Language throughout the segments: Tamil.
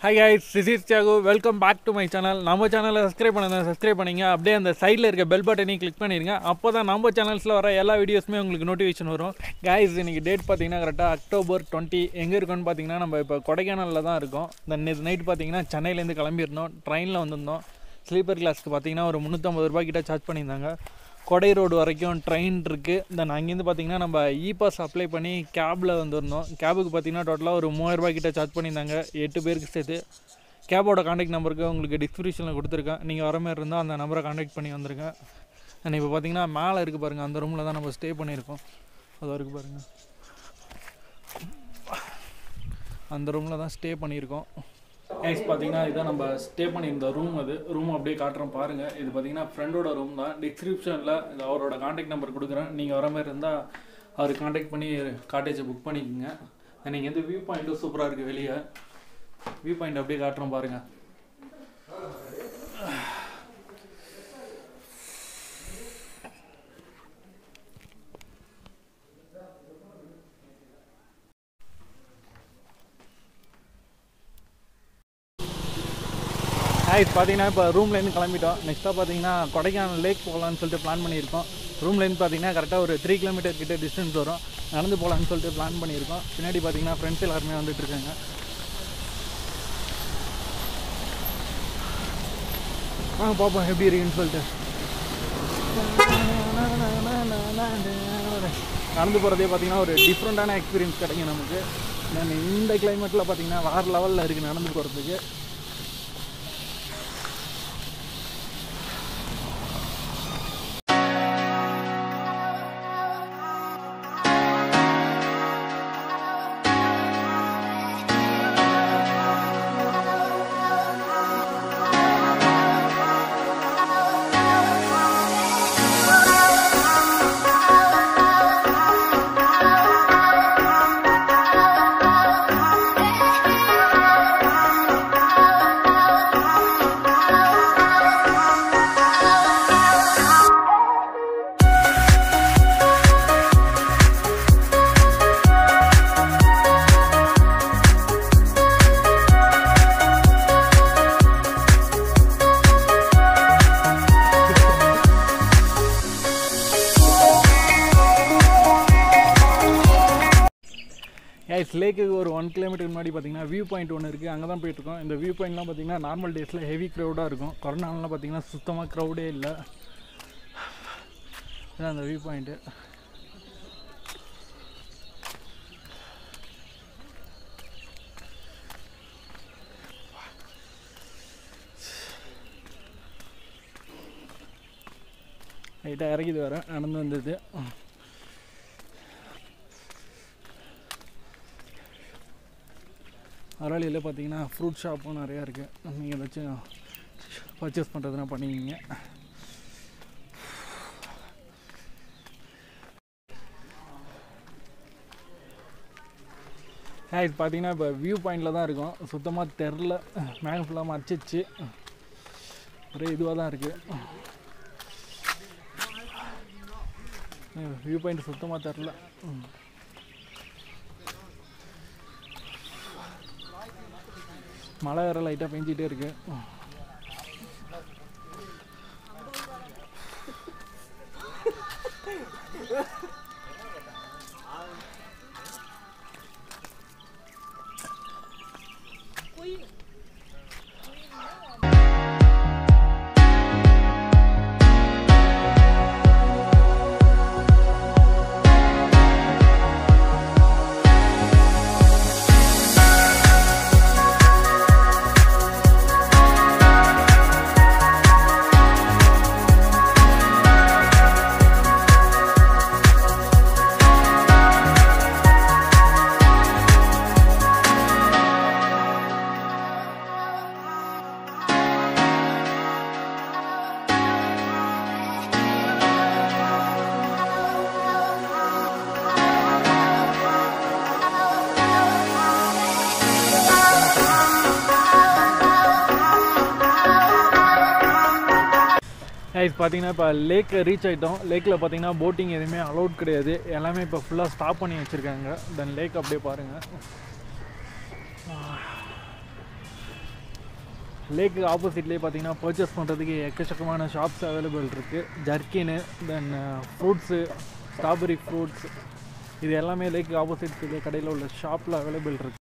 hi guys this is Thiyagu welcome back to my channel நம்ம சேனலை சப்ஸ்கிரைப் பண்ணதை சப்ஸ்கிரைப் பண்ணிங்க அப்படியே அந்த சைடில் இருக்க பெல் பட்டனையும் கிளிக் பண்ணிடுங்க அப்போ தான் நம்ம சேனல்ஸில் வர எல்லா வீடியோஸுமே உங்களுக்கு நோட்டிஃபிகேஷன் வரும் guys இன்னைக்கு டேட் பார்த்தீங்கன்னா கரெக்டாக அக்டோபர் டுவெண்ட்டி எங்கே இருக்கோம்னு பார்த்தீங்கன்னா நம்ம இப்போ கொடைக்கானலில் தான் இருக்கோம் இந்த நேற்று நைட் பார்த்தீங்கன்னா சென்னையிலேருந்து கிளம்பியிருந்தோம் ட்ரெயினில் வந்திருந்தோம் ஸ்லீப்பர் கிளாஸ்க்கு பார்த்தீங்கன்னா ஒரு முந்நூற்றம்பது ரூபாய் கிட்ட சார்ஜ் பண்ணியிருந்தாங்க கொடை ரோடு வரைக்கும் ட்ரெயின் இருக்குது தென் அங்கேருந்து பார்த்தீங்கன்னா நம்ம இ பாஸ் அப்ளை பண்ணி கேபில் வந்திருந்தோம் கேபுக்கு பார்த்தீங்கன்னா டோட்டலாக ஒரு மூவாயிரரூபா கிட்ட சார்ஜ் பண்ணியிருந்தாங்க எட்டு பேருக்கு சேர்த்து கேபோட காண்டாக்ட் நம்பருக்கு உங்களுக்கு டிஸ்கிரிப்ஷனில் கொடுத்துருக்கேன் நீங்கள் வர மாதிரி இருந்தால் அந்த நம்பரை காண்டாக்ட் பண்ணி வந்துருங்க அண்ட் இப்போ பார்த்தீங்கன்னா மேலே இருக்குது பாருங்கள் அந்த ரூமில் தான் நம்ம ஸ்டே பண்ணியிருக்கோம் அது இருக்குது பாருங்கள் அந்த ரூமில் தான் ஸ்டே பண்ணியிருக்கோம் கைஸ் பார்த்தீங்கன்னா இதான் நம்ம ஸ்டே பண்ணியிருந்த ரூம் அது ரூம் அப்படியே காட்டுறோம் பாருங்கள் இது பார்த்தீங்கன்னா ஃப்ரெண்டோட ரூம் தான் டிஸ்கிரிப்ஷனில் இது அவரோட காண்டாக்ட் நம்பர் கொடுக்குறேன் நீங்கள் வர மாதிரி இருந்தால் அவர் காண்டாக்ட் பண்ணி காட்டேஜை புக் பண்ணிக்கோங்க நீங்கள் வந்து வியூ பாயிண்ட்டும் சூப்பராக இருக்குது வெளியே வியூ பாயிண்ட் அப்படியே காட்டுறோம் பாருங்கள் ஹாய்ஸ் பார்த்தீங்கன்னா இப்போ ரூம்லேருந்து கிளம்பிட்டோம் நெக்ஸ்ட்டாக பார்த்தீங்கன்னா கொடைக்கானல் லேக் போகலான்னு சொல்லிட்டு பிளான் பண்ணியிருக்கோம் ரூம்லேருந்து பார்த்தீங்கன்னா கரெக்டாக ஒரு த்ரீ கிலோமீட்டர் கிட்ட டிஸ்டன்ஸ் வரும் நடந்து போகலான்னு சொல்லிட்டு பிளான் பண்ணியிருக்கோம் பின்னாடி பார்த்தீங்கன்னா ஃப்ரெண்ட்ஸ் எல்லாருமே வந்துட்டு இருக்காங்க வாங்க பார்ப்போம் எப்படி இருக்குன்னு சொல்லிட்டு நடந்து போகிறதே பார்த்தீங்கன்னா ஒரு டிஃப்ரெண்ட்டான எக்ஸ்பீரியன்ஸ் கிடைக்கும் நமக்கு நான் இந்த கிளைமேட்டில் பார்த்தீங்கன்னா வேறு லெவலில் இருக்குது நடந்து போகிறதுக்கு கைஸ் லேக்குக்கு ஒரு ஒன் கிலோமீட்டர் முன்னாடி பார்த்தீங்கன்னா வியூ பாயிண்ட் ஒன்று இருக்குது அங்கே தான் போயிட்டுருக்கோம் இந்த வியூ பாயிண்ட்லாம் பார்த்தீங்கன்னா நார்மல் டேஸில் ஹெவி க்ரௌடாக இருக்கும் கொரோனாலாம் பார்த்தீங்கன்னா சுத்தமாக க்ரௌடே இல்லை இதான் அந்த வியூ பாயிண்ட்டு லைட்டாக இறக்கிது வர நடந்து வந்தது அரளியில் பார்த்தீங்கன்னா ஃப்ரூட் ஷாப்பும் நிறையா இருக்குது நீங்கள் ஏதாச்சும் பர்ச்சேஸ் பண்ணுறதுனா பண்ணிக்கிங்க இது பார்த்தீங்கன்னா இப்போ வியூ பாயிண்டில் தான் இருக்கும் சுத்தமாக தெரில மேகம் ஃபுல்லாக மறைச்சிச்சு ஒரே இதுவாக தான் இருக்குது வியூ பாயிண்ட் சுத்தமாக தெரில மழை வேறு லைட்டாக பெஞ்சிட்டே இருக்கு கைஸ் பார்த்தீங்கன்னா இப்போ லேக் ரீச் ஆகிட்டோம் லேக்கில் பார்த்தீங்கன்னா போட்டிங் எதுவுமே அலௌட் கிடையாது எல்லாமே இப்போ ஃபுல்லாக ஸ்டாப் பண்ணி வச்சுருக்காங்க தென் லேக் அப்படியே பாருங்கள் லேக்கு ஆப்போசிட்லேயே பார்த்தீங்கன்னா பர்ச்சேஸ் பண்ணுறதுக்கு எக்கச்சக்கமான ஷாப்ஸ் அவைலபிள் இருக்குது ஜர்க்கின்னு தென் ஃப்ரூட்ஸு ஸ்ட்ராபெரி ஃப்ரூட்ஸ் இது எல்லாமே லேக்கு ஆப்போசிட் கடையில் உள்ள ஷாப்பில் அவைலபிள் இருக்குது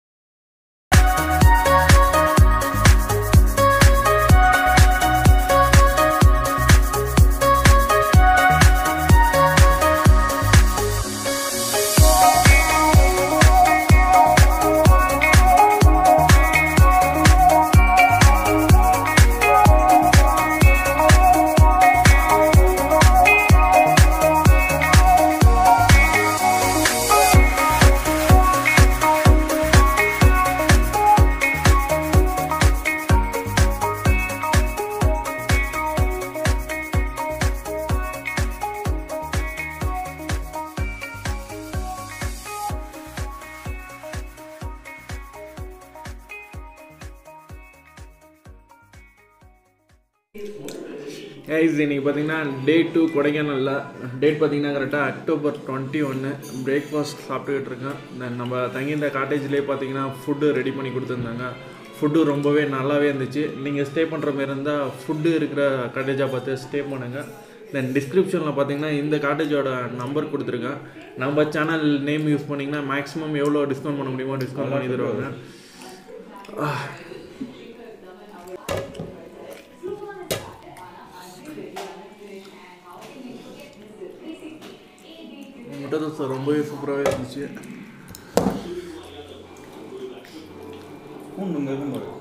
கைஸ் இன்னைக்கு பார்த்தீங்கன்னா டே டூ கொடைக்கானலில் டேட் பார்த்தீங்கன்னா கரெக்டாக அக்டோபர் டுவெண்ட்டி ஒன்று பிரேக்ஃபாஸ்ட் சாப்பிட்டுக்கிட்டு இருக்கேன் தென் நம்ம தங்கியிருந்த காட்டேஜ்லேயே பார்த்தீங்கன்னா ஃபுட்டு ரெடி பண்ணி கொடுத்துருந்தாங்க ஃபுட்டு ரொம்பவே நல்லாவே இருந்துச்சு நீங்கள் ஸ்டே பண்ணுற மாதிரி இருந்தால் ஃபுட்டு இருக்கிற காட்டேஜாக பார்த்து ஸ்டே பண்ணுங்கள் தென் டிஸ்கிரிப்ஷனில் பார்த்தீங்கன்னா இந்த காட்டேஜோட நம்பர் கொடுத்துருக்கேன் நம்ம சேனல் நேம் யூஸ் பண்ணிங்கன்னா மேக்ஸிமம் எவ்வளோ டிஸ்கவுண்ட் பண்ண முடியுமோ டிஸ்கவுண்ட் பண்ணி தருவாங்க முட்டை தோசை ரொம்பவே சூப்பராகவே இருந்துச்சு பூண்டு இங்கே இருக்கும் பாரு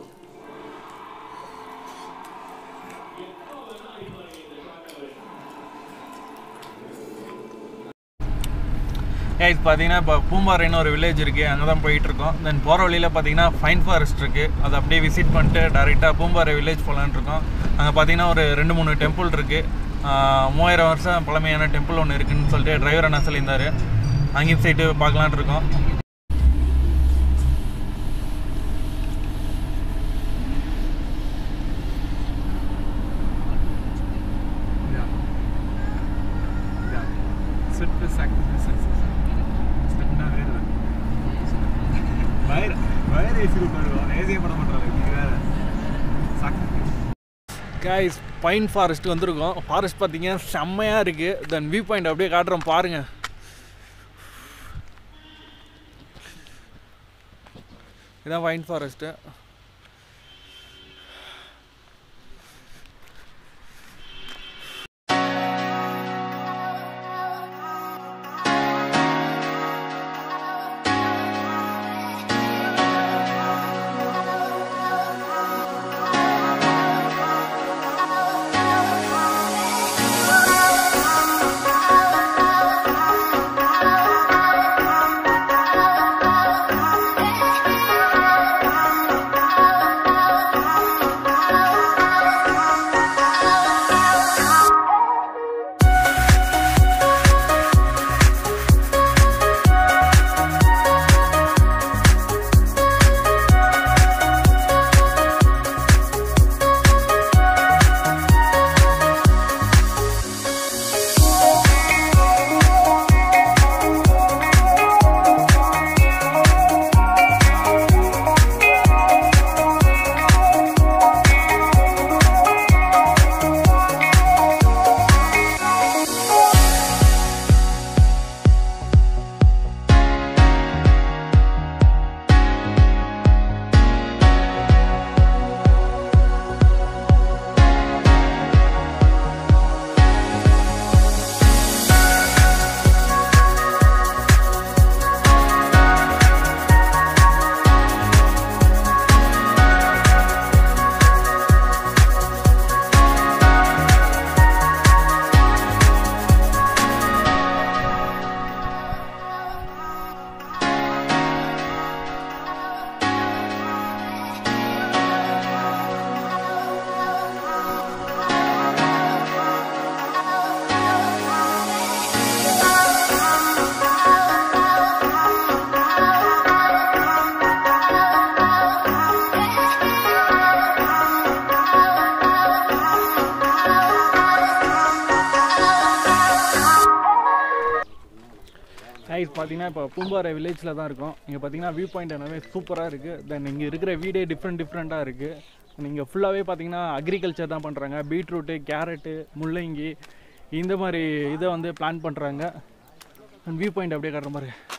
இது பார்த்தீங்கன்னா இப்போ பூம்பாறைன்னு ஒரு வில்லேஜ் இருக்குது அங்கே தான் போயிட்டுருக்கோம் தென் போகிற வழியில் பார்த்தீங்கன்னா ஃபைன் ஃபாரஸ்ட் இருக்குது அதை அப்படியே விசிட் பண்ணிட்டு டேரெக்டாக பூம்பாறை வில்லேஜ் போகலான்னு இருக்கோம் அங்கே பார்த்தீங்கன்னா ஒரு ரெண்டு மூணு டெம்பிள் இருக்குது மூவாயிரம் வருஷம் பழமையான டெம்பிள் ஒன்று இருக்குன்னு சொல்லிட்டு டிரைவர் என்ன சொல்லியிருந்தாரு அங்கேயும் சைட்டு பார்க்கலான்னு இருக்கோம் வயிறு வயிறு ஏசி உட்காருவோம் ஏசியே பண்ண மாட்டாங்க நீ வேற சாக்கு கைஸ் பைன் ஃபாரஸ்ட் வந்திருக்கோம் ஃபாரஸ்ட் பார்த்தீங்க செம்மையாக இருக்குது தென் வியூ பாயிண்ட் அப்படியே காட்டுறோம் பாருங்கள் இதான் பைன் ஃபாரஸ்ட்டு கைஸ் பார்த்தீங்கன்னா இப்போ பூம்பாறை வில்லேஜில் தான் இருக்கோம் இங்கே பார்த்தீங்கன்னா வியூ பாயிண்ட் எல்லாமே சூப்பராக இருக்குது தென் இங்கே இருக்கிற வீடே டிஃப்ரெண்ட் டிஃப்ரெண்ட்டாக இருக்குது நீங்கள் ஃபுல்லாகவே பார்த்தீங்கன்னா அக்ரிகல்ச்சர் தான் பண்ணுறாங்க பீட்ரூட்டு கேரட்டு முள்ளங்கி இந்த மாதிரி இதை வந்து பிளான் பண்ணுறாங்க வியூ பாயிண்ட் அப்படியே காட்டுற மாதிரி